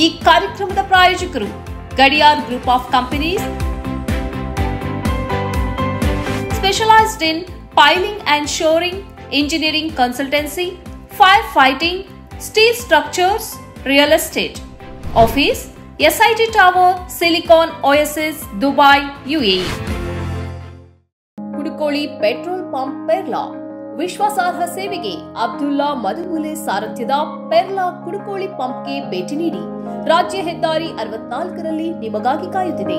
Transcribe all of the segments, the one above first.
ಈ ಕಾರ್ಯಕ್ರಮದ ಪ್ರಾಯೋಜಕರು Gadiyar group of companies specialised in piling and shoring engineering consultancy fire fighting steel structures real estate office SIT tower silicon oasis Dubai UAE Kudukoli petrol pump Perla ವಿಶ್ವಾಸಾರ್ಹ ಸೇವೆಗೆ ಅಬ್ದುಲ್ಲಾ ಮಧುಮೂಲೆ ಸಾರಥ್ಯದ ಪೆರ್ಲಾ ಕುಡುಕೋಳಿ ಪಂಪ್ಗೆ ಭೇಟಿ ನೀಡಿ ರಾಜ್ಯ ಹೆದ್ದಾರಿ ಅರವತ್ನಾಲ್ಕರಲ್ಲಿ ನಿಮಗಾಗಿ ಕಾಯುತ್ತಿದೆ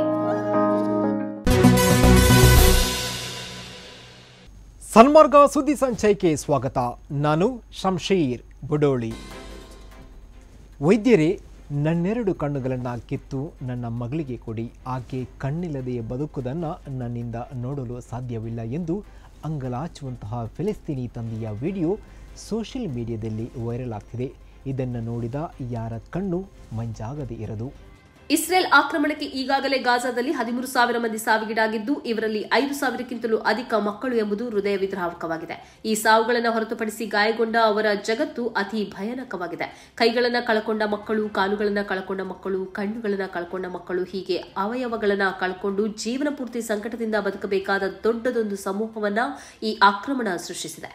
ಸನ್ಮಾರ್ಗ ಸುದ್ದಿ ಸಂಚಯಕ್ಕೆ ಸ್ವಾಗತ ನಾನು ಶಂಶೀರ್ ಬುಡೋಳಿ ವೈದ್ಯರೇ ನನ್ನೆರಡು ಕಣ್ಣುಗಳನ್ನು ಕಿತ್ತು ನನ್ನ ಮಗಳಿಗೆ ಕೊಡಿ ಆಕೆ ಕಣ್ಣಿಲ್ಲದೆ ಬದುಕುವುದನ್ನು ನನ್ನಿಂದ ನೋಡಲು ಸಾಧ್ಯವಿಲ್ಲ ಎಂದು ಅಂಗಲಾಚುವಂತಹ ಫಿಲಿಸ್ತೀನಿ ತಂದೆಯ ವಿಡಿಯೋ ಸೋಷಿಯಲ್ ಮೀಡಿಯಾದಲ್ಲಿ ವೈರಲ್ ಆಗ್ತಿದೆ ಇದನ್ನು ನೋಡಿದ ಯಾರ ಕಣ್ಣು ಮಂಜಾಗದೇ ಇರದು ಇಸ್ರೇಲ್ ಆಕ್ರಮಣಕ್ಕೆ ಈಗಾಗಲೇ ಗಾಜಾದಲ್ಲಿ ಹದಿಮೂರು ಸಾವಿರ ಮಂದಿ ಸಾವಿಗೀಡಾಗಿದ್ದು ಇವರಲ್ಲಿ ಐದು ಸಾವಿರಕ್ಕಿಂತಲೂ ಅಧಿಕ ಮಕ್ಕಳು ಎಂಬುದು ಹೃದಯ ವಿದ್ರಾವಕವಾಗಿದೆ ಈ ಸಾವುಗಳನ್ನು ಹೊರತುಪಡಿಸಿ ಗಾಯಗೊಂಡ ಅವರ ಜಗತ್ತು ಅತಿ ಭಯಾನಕವಾಗಿದೆ ಕೈಗಳನ್ನ ಕಳ್ಕೊಂಡ ಮಕ್ಕಳು ಕಾಲುಗಳನ್ನ ಕಳ್ಕೊಂಡ ಮಕ್ಕಳು ಕಣ್ಣುಗಳನ್ನ ಕಳ್ಕೊಂಡ ಮಕ್ಕಳು ಹೀಗೆ ಅವಯವಗಳನ್ನ ಕಳ್ಕೊಂಡು ಜೀವನ ಪೂರ್ತಿ ಸಂಕಟದಿಂದ ಬದುಕಬೇಕಾದ ದೊಡ್ಡದೊಂದು ಸಮೂಹವನ್ನ ಈ ಆಕ್ರಮಣ ಸೃಷ್ಟಿಸಿದೆ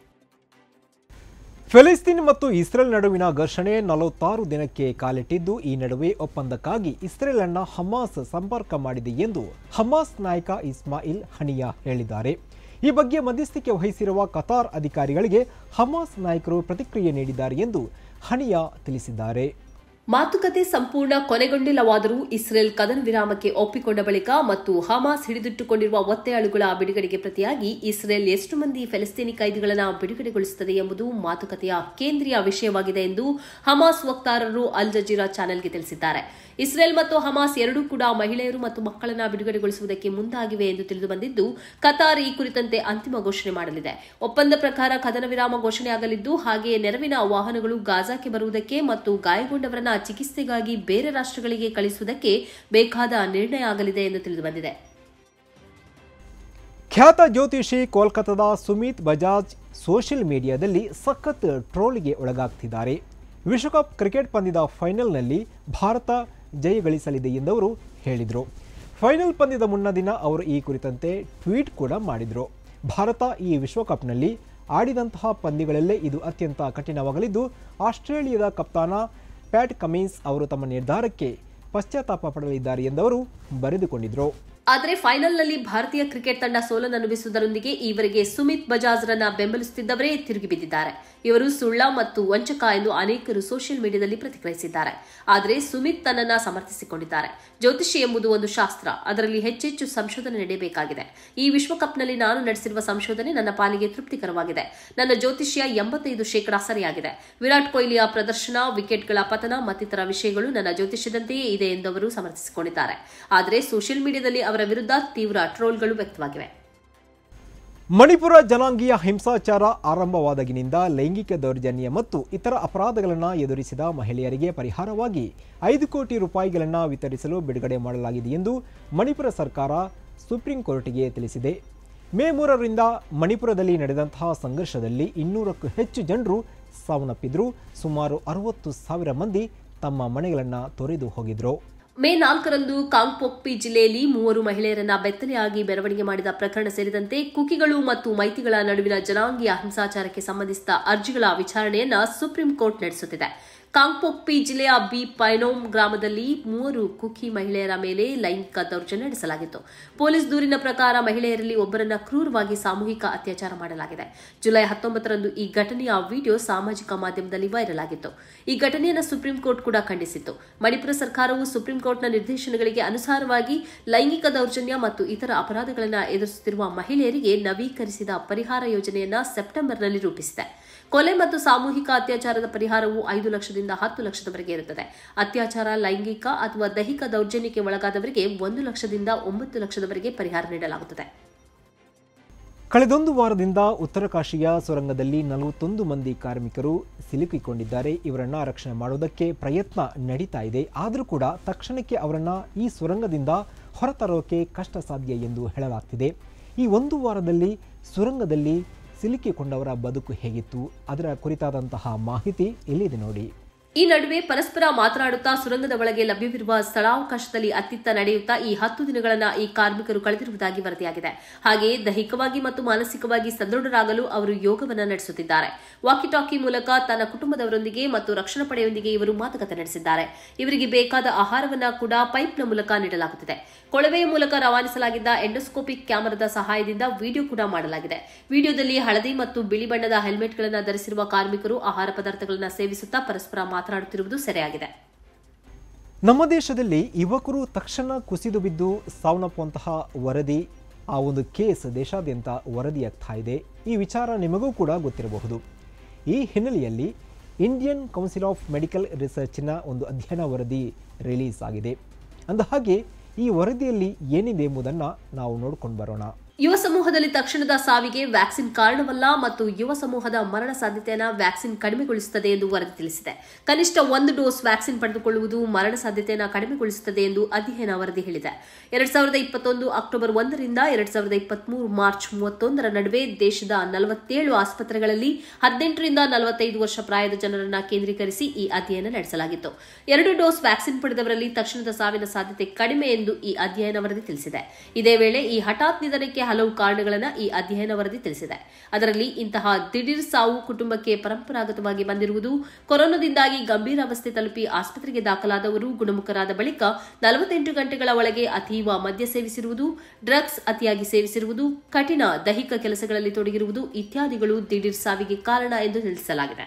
ಫಿಲಿಸ್ತೀನ್ ಮತ್ತು ಇಸ್ರೇಲ್ ನಡುವಿನ ಘರ್ಷಣೆ ನಲವತ್ತಾರು ದಿನಕ್ಕೆ ಕಾಲಿಟ್ಟಿದ್ದು ಈ ನಡುವೆ ಒಪ್ಪಂದಕ್ಕಾಗಿ ಇಸ್ರೇಲ್ ಅನ್ನ ಹಮಾಸ್ ಸಂಪರ್ಕ ಮಾಡಿದೆ ಎಂದು ಹಮಾಸ್ ನಾಯಕ ಇಸ್ಮಾಯಿಲ್ ಹನಿಯಾ ಹೇಳಿದ್ದಾರೆ ಈ ಬಗ್ಗೆ ಮಧ್ಯಸ್ಥಿಕೆ ವಹಿಸಿರುವ ಕತಾರ್ ಅಧಿಕಾರಿಗಳಿಗೆ ಹಮಾಸ್ ನಾಯಕರು ಪ್ರತಿಕ್ರಿಯೆ ನೀಡಿದ್ದಾರೆ ಎಂದು ಹನಿಯಾ ತಿಳಿಸಿದ್ದಾರೆ ಮಾತುಕತೆ ಸಂಪೂರ್ಣ ಕೊನೆಗೊಂಡಿಲ್ಲವಾದರೂ ಇಸ್ರೇಲ್ ಕದನ ವಿರಾಮಕ್ಕೆ ಒಪ್ಪಿಕೊಂಡ ಬಳಿಕ ಮತ್ತು ಹಮಾಸ್ ಹಿಡಿದಿಟ್ಟುಕೊಂಡಿರುವ ಒತ್ತೆಯಾಳುಗಳ ಬಿಡುಗಡೆಗೆ ಪ್ರತಿಯಾಗಿ ಇಸ್ರೇಲ್ ಎಷ್ಟು ಮಂದಿ ಫೆಲಿಸ್ತೀನಿ ಕೈದಿಗಳನ್ನು ಬಿಡುಗಡೆಗೊಳಿಸುತ್ತದೆ ಎಂಬುದು ಮಾತುಕತೆಯ ಕೇಂದ್ರೀಯ ವಿಷಯವಾಗಿದೆ ಎಂದು ಹಮಾಸ್ ವಕ್ತಾರರು ಅಲ್ ಜಜೀರಾ ಚಾನೆಲ್ಗೆ ತಿಳಿಸಿದ್ದಾರೆ ಇಸ್ರೇಲ್ ಮತ್ತು ಹಮಾಸ್ ಎರಡೂ ಕೂಡ ಮಹಿಳೆಯರು ಮತ್ತು ಮಕ್ಕಳನ್ನ ಬಿಡುಗಡೆಗೊಳಿಸುವುದಕ್ಕೆ ಮುಂದಾಗಿವೆ ಎಂದು ತಿಳಿದು ಬಂದಿದ್ದು ಕತಾರ್ ಈ ಕುರಿತಂತೆ ಅಂತಿಮ ಘೋಷಣೆ ಮಾಡಲಿದೆ ಒಪ್ಪಂದ ಪ್ರಕಾರ ಕದನ ವಿರಾಮ ಘೋಷಣೆಯಾಗಲಿದ್ದು ಹಾಗೆಯೇ ನೆರವಿನ ವಾಹನಗಳು ಗಾಜಾಕ್ಕೆ ಬರುವುದಕ್ಕೆ ಮತ್ತು ಗಾಯಗೊಂಡವರನ್ನ ಚಿಕಿತ್ಸೆಗಾಗಿ ಬೇರೆ ರಾಷ್ಟ್ರಗಳಿಗೆ ಕಳಿಸುವುದಕ್ಕೆ ಬೇಕಾದ ನಿರ್ಣಯ ಆಗಲಿದೆ ಎಂದು ತಿಳಿದು ಬಂದಿದೆ ಖ್ಯಾತ ಜ್ಯೋತಿಷಿ ಕೋಲ್ಕತ್ತಾದ ಸುಮಿತ್ ಬಜಾಜ್ ಸೋಷಿಯಲ್ ಮೀಡಿಯಾದಲ್ಲಿ ಸಖತ್ ಟ್ರೋಲ್ಗೆ ಒಳಗಾಗ್ತಿದ್ದಾರೆ ವಿಶ್ವಕಪ್ ಕ್ರಿಕೆಟ್ ಪಂದ್ಯದ ಫೈನಲ್ನಲ್ಲಿ ಭಾರತ ಜಯ ಗಳಿಸಲಿದೆ ಎಂದವರು ಹೇಳಿದರು ಫೈನಲ್ ಪಂದ್ಯದ ಮುನ್ನ ದಿನ ಅವರು ಈ ಕುರಿತಂತೆ ಟ್ವೀಟ್ ಕೂಡ ಮಾಡಿದರು ಭಾರತ ಈ ವಿಶ್ವಕಪ್ನಲ್ಲಿ ಆಡಿದಂತಹ ಪಂದ್ಯಗಳಲ್ಲೇ ಇದು ಅತ್ಯಂತ ಕಠಿಣವಾಗಲಿದ್ದು ಆಸ್ಟ್ರೇಲಿಯಾದ ಕಪ್ತಾನ ಪ್ಯಾಟ್ ಕಮಿನ್ಸ್ ಅವರು ತಮ್ಮ ನಿರ್ಧಾರಕ್ಕೆ ಪಶ್ಚಾತ್ತಾಪ ಪಡಲಿದ್ದಾರೆ ಎಂದವರು ಬರೆದುಕೊಂಡಿದ್ರು ಆದರೆ ಫೈನಲ್ನಲ್ಲಿ ಭಾರತೀಯ ಕ್ರಿಕೆಟ್ ತಂಡ ಸೋಲನ್ನು ಅನುಭವಿಸುವುದರೊಂದಿಗೆ ಈವರೆಗೆ ಸುಮಿತ್ ಬಜಾಜ್ರನ್ನ ಬೆಂಬಲಿಸುತ್ತಿದ್ದವರೇ ತಿರುಗಿ ಬಿದ್ದಿದ್ದಾರೆ ಇವರು ಸುಳ್ಳ ಮತ್ತು ವಂಚಕ ಎಂದು ಅನೇಕರು ಸೋಷಿಯಲ್ ಮೀಡಿಯಾದಲ್ಲಿ ಪ್ರತಿಕ್ರಿಯಿಸಿದ್ದಾರೆ ಆದರೆ ಸುಮಿತ್ ತನ್ನನ್ನ ಸಮರ್ಥಿಸಿಕೊಂಡಿದ್ದಾರೆ ಜ್ಯೋತಿಷಿ ಎಂಬುದು ಒಂದು ಶಾಸ್ತ್ರ ಅದರಲ್ಲಿ ಹೆಚ್ಚೆಚ್ಚು ಸಂಶೋಧನೆ ನಡೆಯಬೇಕಾಗಿದೆ ಈ ವಿಶ್ವಕಪ್ನಲ್ಲಿ ನಾನು ನಡೆಸಿರುವ ಸಂಶೋಧನೆ ನನ್ನ ಪಾಲಿಗೆ ತೃಪ್ತಿಕರವಾಗಿದೆ ನನ್ನ ಜ್ಯೋತಿಷ್ಯ ಎಂಬತ್ತೈದು ಶೇಕಡಾ ಸರಿಯಾಗಿದೆ ವಿರಾಟ್ ಕೊಹ್ಲಿಯ ಪ್ರದರ್ಶನ ವಿಕೆಟ್ಗಳ ಪತನ ಮತ್ತಿತರ ವಿಷಯಗಳು ನನ್ನ ಜ್ಯೋತಿಷ್ಯದಂತೆಯೇ ಇದೆ ಎಂದು ಅವರು ಸಮರ್ಥಿಸಿಕೊಂಡಿದ್ದಾರೆ ಆದರೆ ಸೋಷಿಯಲ್ ಮೀಡಿಯಾದಲ್ಲಿ ಅವರ ವಿರುದ್ಧ ತೀವ್ರ ಟ್ರೋಲ್ಗಳು ವ್ಯಕ್ತವಾಗಿವೆ ಮಣಿಪುರ ಜನಾಂಗೀಯ ಹಿಂಸಾಚಾರ ಆರಂಭವಾದಾಗಿನಿಂದ ಲೈಂಗಿಕ ದೌರ್ಜನ್ಯ ಮತ್ತು ಇತರ ಅಪರಾಧಗಳನ್ನು ಎದುರಿಸಿದ ಮಹಿಳೆಯರಿಗೆ ಪರಿಹಾರವಾಗಿ ಐದು ಕೋಟಿ ರೂಪಾಯಿಗಳನ್ನು ವಿತರಿಸಲು ಬಿಡುಗಡೆ ಮಾಡಲಾಗಿದೆ ಎಂದು ಮಣಿಪುರ ಸರ್ಕಾರ ಸುಪ್ರೀಂ ಕೋರ್ಟ್ಗೆ ತಿಳಿಸಿದೆ ಮೇ ಮೂರರಿಂದ ಮಣಿಪುರದಲ್ಲಿ ನಡೆದಂತಹ ಸಂಘರ್ಷದಲ್ಲಿ ಇನ್ನೂರಕ್ಕೂ ಹೆಚ್ಚು ಜನರು ಸಾವನ್ನಪ್ಪಿದ್ರು ಸುಮಾರು ಅರವತ್ತು ಸಾವಿರ ಮಂದಿ ತಮ್ಮ ಮನೆಗಳನ್ನು ತೊರೆದು ಹೋಗಿದ್ರು ಮೇ ನಾಲ್ಕರಂದು ಕಾಂಗ್ಪೋಕ್ಪಿ ಜಿಲ್ಲೆಯಲ್ಲಿ ಮೂವರು ಮಹಿಳೆಯರನ್ನ ಬೆತ್ತಲೆಯಾಗಿ ಮೆರವಣಿಗೆ ಮಾಡಿದ ಪ್ರಕರಣ ಸೇರಿದಂತೆ ಕುಕಿಗಳು ಮತ್ತು ಮೈತಿಗಳ ನಡುವಿನ ಜನಾಂಗೀಯ ಹಿಂಸಾಚಾರಕ್ಕೆ ಸಂಬಂಧಿಸಿದ ಅರ್ಜಿಗಳ ವಿಚಾರಣೆಯನ್ನ ಸುಪ್ರೀಂ ಕೋರ್ಟ್ ನಡೆಸುತ್ತಿದೆ ಕಾಂಗ್ಪೋಕ್ಪಿ ಜಿಲ್ಲೆಯ ಬಿ ಪೈನೋಮ್ ಗ್ರಾಮದಲ್ಲಿ ಮೂವರು ಕುಕಿ ಮಹಿಳೆಯರ ಮೇಲೆ ಲೈಂಗಿಕ ದೌರ್ಜನ್ಯ ನಡೆಸಲಾಗಿತ್ತು ಪೊಲೀಸ್ ದೂರಿನ ಪ್ರಕಾರ ಮಹಿಳೆಯರಲ್ಲಿ ಒಬ್ಬರನ್ನ ಕ್ರೂರವಾಗಿ ಸಾಮೂಹಿಕ ಅತ್ಯಾಚಾರ ಮಾಡಲಾಗಿದೆ ಜುಲೈ ಹತ್ತೊಂಬತ್ತರಂದು ಈ ಘಟನೆಯ ವಿಡಿಯೋ ಸಾಮಾಜಿಕ ಮಾಧ್ಯಮದಲ್ಲಿ ವೈರಲ್ ಆಗಿತ್ತು ಈ ಘಟನೆಯನ್ನು ಸುಪ್ರೀಂ ಕೋರ್ಟ್ ಕೂಡ ಖಂಡಿಸಿತ್ತು ಮಣಿಪುರ ಸರ್ಕಾರವು ಸುಪ್ರೀಂ ಕೋರ್ಟ್ನ ನಿರ್ದೇಶನಗಳಿಗೆ ಅನುಸಾರವಾಗಿ ಲೈಂಗಿಕ ದೌರ್ಜನ್ಯ ಮತ್ತು ಇತರ ಅಪರಾಧಗಳನ್ನು ಎದುರಿಸುತ್ತಿರುವ ಮಹಿಳೆಯರಿಗೆ ನವೀಕರಿಸಿದ ಪರಿಹಾರ ಯೋಜನೆಯನ್ನ ಸೆಪ್ಟೆಂಬರ್ನಲ್ಲಿ ರೂಪಿಸಿದೆ ಕೊಲೆ ಮತ್ತು ಸಾಮೂಹಿಕ ಅತ್ಯಾಚಾರದ ಪರಿಹಾರವು ಐದು ಲಕ್ಷದಿಂದ ಹತ್ತು ಲಕ್ಷದವರೆಗೆ ಇರುತ್ತದೆ ಅತ್ಯಾಚಾರ ಲೈಂಗಿಕ ಅಥವಾ ದೈಹಿಕ ದೌರ್ಜನ್ಯಕ್ಕೆ ಒಳಗಾದವರಿಗೆ ಒಂದು ಲಕ್ಷದಿಂದ ಒಂಬತ್ತು ಲಕ್ಷದವರೆಗೆ ಪರಿಹಾರ ನೀಡಲಾಗುತ್ತದೆ ಕಳೆದೊಂದು ವಾರದಿಂದ ಉತ್ತರ ಕಾಶಿಯ ಸುರಂಗದಲ್ಲಿ ನಲವತ್ತೊಂದು ಮಂದಿ ಕಾರ್ಮಿಕರು ಸಿಲುಕಿಕೊಂಡಿದ್ದಾರೆ ಇವರನ್ನ ರಕ್ಷಣೆ ಮಾಡುವುದಕ್ಕೆ ಪ್ರಯತ್ನ ನಡೀತಾ ಇದೆ ಆದರೂ ಕೂಡ ತಕ್ಷಣಕ್ಕೆ ಅವರನ್ನ ಈ ಸುರಂಗದಿಂದ ಹೊರತರೋಕೆ ಕಷ್ಟ ಸಾಧ್ಯ ಎಂದು ಹೇಳಲಾಗ್ತಿದೆ ಈ ಒಂದು ವಾರದಲ್ಲಿ ಸುರಂಗದಲ್ಲಿ ಸಿಲುಕಿಕೊಂಡವರ ಬದುಕು ಹೇಗಿತ್ತು ಅದರ ಕುರಿತಾದಂತಹ ಮಾಹಿತಿ ಇಲ್ಲಿದೆ ನೋಡಿ ಈ ನಡುವೆ ಪರಸ್ಪರ ಮಾತನಾಡುತ್ತಾ ಸುರಂಗದ ಒಳಗೆ ಲಭ್ಯವಿರುವ ಸ್ಥಳಾವಕಾಶದಲ್ಲಿ ಅತ್ತಿತ್ತ ನಡೆಯುತ್ತಾ ಈ ಹತ್ತು ದಿನಗಳನ್ನ ಈ ಕಾರ್ಮಿಕರು ಕಳೆದಿರುವುದಾಗಿ ವರದಿಯಾಗಿದೆ ಹಾಗೆಯೇ ದೈಹಿಕವಾಗಿ ಮತ್ತು ಮಾನಸಿಕವಾಗಿ ಸದೃಢರಾಗಲು ಅವರು ಯೋಗವನ್ನ ನಡೆಸುತ್ತಿದ್ದಾರೆ ವಾಕಿ ಟಾಕಿ ಮೂಲಕ ತನ್ನ ಕುಟುಂಬದವರೊಂದಿಗೆ ಮತ್ತು ರಕ್ಷಣಾ ಪಡೆಯೊಂದಿಗೆ ಇವರು ಮಾತುಕತೆ ನಡೆಸಿದ್ದಾರೆ ಇವರಿಗೆ ಬೇಕಾದ ಆಹಾರವನ್ನ ಕೂಡ ಪೈಪ್ನ ಮೂಲಕ ನೀಡಲಾಗುತ್ತಿದೆ ಕೊಳವೆಯ ಮೂಲಕ ರವಾನಿಸಲಾಗಿದ್ದ ಎಂಡೋಸ್ಕೋಪಿಕ್ ಕ್ಯಾಮೆರಾದ ಸಹಾಯದಿಂದ ವಿಡಿಯೋ ಕೂಡ ಮಾಡಲಾಗಿದೆ ವಿಡಿಯೋದಲ್ಲಿ ಹಳದಿ ಮತ್ತು ಬಿಳಿ ಬಣ್ಣದ ಹೆಲ್ಮೆಟ್ಗಳನ್ನು ಧರಿಸಿರುವ ಕಾರ್ಮಿಕರು ಆಹಾರ ಪದಾರ್ಥಗಳನ್ನು ಸೇವಿಸುತ್ತಾ ಪರಸ್ಪರ ಮಾತನಾಡುತ್ತಿರುವುದು ಸೆರೆಯಾಗಿದೆ ನಮ್ಮ ದೇಶದಲ್ಲಿ ಯುವಕರು ತಕ್ಷಣ ಕುಸಿದು ಬಿದ್ದು ಸಾವನ್ನಪ್ಪುವಂತಹ ವರದಿ ಆ ಒಂದು ಕೇಸ್ ದೇಶಾದ್ಯಂತ ವರದಿಯಾಗ್ತಾ ಇದೆ ಈ ವಿಚಾರ ನಿಮಗೂ ಕೂಡ ಗೊತ್ತಿರಬಹುದು ಈ ಹಿನ್ನೆಲೆಯಲ್ಲಿ ಇಂಡಿಯನ್ ಕೌನ್ಸಿಲ್ ಆಫ್ ಮೆಡಿಕಲ್ ರಿಸರ್ಚ್ನ ಒಂದು ಅಧ್ಯಯನ ವರದಿ ರಿಲೀಸ್ ಆಗಿದೆ ಅಂದಹಾಗೆ ಈ ವರದಿಯಲ್ಲಿ ಏನಿದೆ ಎಂಬುದನ್ನು ನಾವು ನೋಡ್ಕೊಂಡು ಬರೋಣ ಯುವ ಸಮೂಹದಲ್ಲಿ ತಕ್ಷಣದ ಸಾವಿಗೆ ವ್ಯಾಕ್ಸಿನ್ ಕಾರಣವಲ್ಲ ಮತ್ತು ಯುವ ಸಮೂಹದ ಮರಣ ಸಾಧ್ಯತೆಯನ್ನು ವ್ಯಾಕ್ಸಿನ್ ಕಡಿಮೆಗೊಳಿಸುತ್ತದೆ ಎಂದು ವರದಿ ತಿಳಿಸಿದೆ ಕನಿಷ್ಠ ಒಂದು ಡೋಸ್ ವ್ಯಾಕ್ಸಿನ್ ಪಡೆದುಕೊಳ್ಳುವುದು ಮರಣ ಸಾಧ್ಯತೆಯನ್ನು ಕಡಿಮೆಗೊಳಿಸುತ್ತದೆ ಎಂದು ಅಧ್ಯಯನ ವರದಿ ಹೇಳಿದೆ ಎರಡ್ ಸಾವಿರದ ಇಪ್ಪತ್ತೊಂದು ಅಕ್ಟೋಬರ್ ಒಂದರಿಂದ ಎರಡ್ ಸಾವಿರದ ಇಪ್ಪತ್ಮೂರು ಮಾರ್ಚ್ ಮೂವತ್ತೊಂದರ ನಡುವೆ ದೇಶದ ನಲವತ್ತೇಳು ಆಸ್ಪತ್ರೆಗಳಲ್ಲಿ ಹದಿನೆಂಟರಿಂದ ನಲವತ್ತೈದು ವರ್ಷ ಪ್ರಾಯದ ಜನರನ್ನ ಕೇಂದ್ರೀಕರಿಸಿ ಈ ಅಧ್ಯಯನ ನಡೆಸಲಾಗಿತ್ತು ಎರಡು ಡೋಸ್ ವ್ಯಾಕ್ಸಿನ್ ಪಡೆದವರಲ್ಲಿ ತಕ್ಷಣದ ಸಾವಿನ ಸಾಧ್ಯತೆ ಕಡಿಮೆ ಎಂದು ಈ ಅಧ್ಯಯನ ವರದಿ ತಿಳಿಸಿದೆ ಇದೇ ವೇಳೆ ಈ ಹಠಾತ್ ನಿಧನಕ್ಕೆ ಹಲವು ಕಾರಣಗಳನ್ನು ಈ ಅಧ್ಯಯನ ವರದಿ ತಿಳಿಸಿದೆ ಅದರಲ್ಲಿ ಇಂತಹ ದಿಢೀರ್ ಸಾವು ಕುಟುಂಬಕ್ಕೆ ಪರಂಪರಾಗತವಾಗಿ ಬಂದಿರುವುದು ಕೊರೋನಾದಿಂದಾಗಿ ಗಂಭೀರ ಅವಸ್ಥೆ ತಲುಪಿ ಆಸ್ಪತ್ರೆಗೆ ದಾಖಲಾದವರು ಗುಣಮುಖರಾದ ಬಳಿಕ ನಲವತ್ತೆಂಟು ಗಂಟೆಗಳ ಒಳಗೆ ಅತೀವ ಮದ್ಯ ಸೇವಿಸಿರುವುದು ಡ್ರಗ್ಸ್ ಅತಿಯಾಗಿ ಸೇವಿಸಿರುವುದು ಕಠಿಣ ದೈಹಿಕ ಕೆಲಸಗಳಲ್ಲಿ ತೊಡಗಿರುವುದು ಇತ್ಯಾದಿಗಳು ದಿಢೀರ್ ಸಾವಿಗೆ ಕಾರಣ ಎಂದು ತಿಳಿಸಲಾಗಿದೆ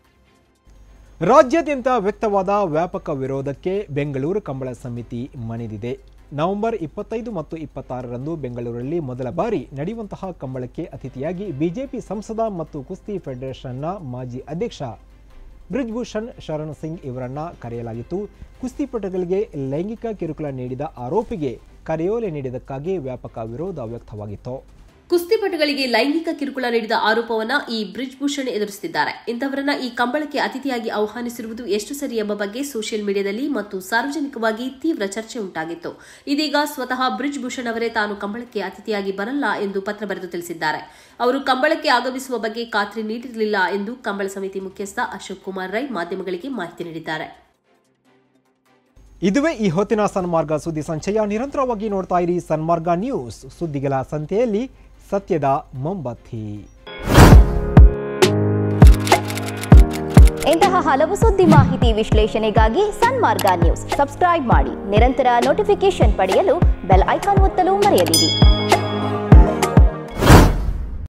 ರಾಜ್ಯಾದ್ಯಂತ ವ್ಯಕ್ತವಾದ ವ್ಯಾಪಕ ವಿರೋಧಕ್ಕೆ ಬೆಂಗಳೂರು ಕಂಬಳ ಸಮಿತಿ ಮಣಿದಿದೆ ನವೆಂಬರ್ ಇಪ್ಪತ್ತೈದು ಮತ್ತು ಇಪ್ಪತ್ತಾರರಂದು ಬೆಂಗಳೂರಲ್ಲಿ ಮೊದಲ ಬಾರಿ ನಡೆಯುವಂತಹ ಕಂಬಳಕ್ಕೆ ಅತಿಥಿಯಾಗಿ ಬಿಜೆಪಿ ಸಂಸದ ಮತ್ತು ಕುಸ್ತಿ ಫೆಡರೇಷನ್ನ ಮಾಜಿ ಅಧ್ಯಕ್ಷ ಬ್ರಿಜ್ಭೂಷಣ್ ಶರಣ್ ಸಿಂಗ್ ಇವರನ್ನ ಕರೆಯಲಾಗಿತ್ತು ಕುಸ್ತಿಪಟುಗಳಿಗೆ ಲೈಂಗಿಕ ಕಿರುಕುಳ ನೀಡಿದ ಆರೋಪಿಗೆ ಕರೆಯೋಲೆ ನೀಡಿದ್ದಕ್ಕಾಗಿ ವ್ಯಾಪಕ ವಿರೋಧ ವ್ಯಕ್ತವಾಗಿತ್ತು ಕುಸ್ತಿಪಟುಗಳಿಗೆ ಲೈಂಗಿಕ ಕಿರುಕುಳ ನೀಡಿದ ಆರೋಪವನ್ನ ಈ ಬ್ರಿಜ್ ಭೂಷಣ್ ಎದುರಿಸುತ್ತಿದ್ದಾರೆ ಇಂಥವರನ್ನ ಈ ಕಂಬಳಕ್ಕೆ ಅತಿಥಿಯಾಗಿ ಆಹ್ವಾನಿಸಿರುವುದು ಎಷ್ಟು ಸರಿ ಎಂಬ ಬಗ್ಗೆ ಸೋಷಿಯಲ್ ಮೀಡಿಯಾದಲ್ಲಿ ಮತ್ತು ಸಾರ್ವಜನಿಕವಾಗಿ ತೀವ್ರ ಚರ್ಚೆ ಉಂಟಾಗಿತ್ತು ಇದೀಗ ಸ್ವತಃ ಬ್ರಿಜ್ ಭೂಷಣ್ ಅವರೇ ತಾನು ಕಂಬಳಕ್ಕೆ ಅತಿಥಿಯಾಗಿ ಬರಲ್ಲ ಎಂದು ಪತ್ರ ಬರೆದು ತಿಳಿಸಿದ್ದಾರೆ ಅವರು ಕಂಬಳಕ್ಕೆ ಆಗಮಿಸುವ ಬಗ್ಗೆ ಖಾತ್ರಿ ನೀಡಿರಲಿಲ್ಲ ಎಂದು ಕಂಬಳ ಸಮಿತಿ ಮುಖ್ಯಸ್ಥ ಅಶೋಕ್ ಕುಮಾರ್ ರೈ ಮಾಧ್ಯಮಗಳಿಗೆ ಮಾಹಿತಿ ನೀಡಿದ್ದಾರೆ ಇದುವೇ ಈ ಹೊತ್ತಿನ ಸನ್ಮಾರ್ಗ ಸುದ್ದಿ ಸಂಚಯ ನಿರಂತರವಾಗಿ ನೋಡ್ತಾ ಇರಿ ಸನ್ಮಾರ್ಗ ನ್ಯೂಸ್ ಸುದ್ದಿಗಳ ಸಂತೆಯಲ್ಲಿ ಸತ್ಯದ ಮೊಂಬತ್ತಿ ಇಂತಹ ಹಲವು ಸುದ್ದಿ ಮಾಹಿತಿ ವಿಶ್ಲೇಷಣೆಗಾಗಿ ಸನ್ಮಾರ್ಗ ನ್ಯೂಸ್ ಸಬ್ಸ್ಕ್ರೈಬ್ ಮಾಡಿ ನಿರಂತರ ನೋಟಿಫಿಕೇಶನ್ ಪಡೆಯಲು ಬೆಲ್ ಐಕಾನ್ ಒತ್ತಲು ಮರೆಯದಿರಿ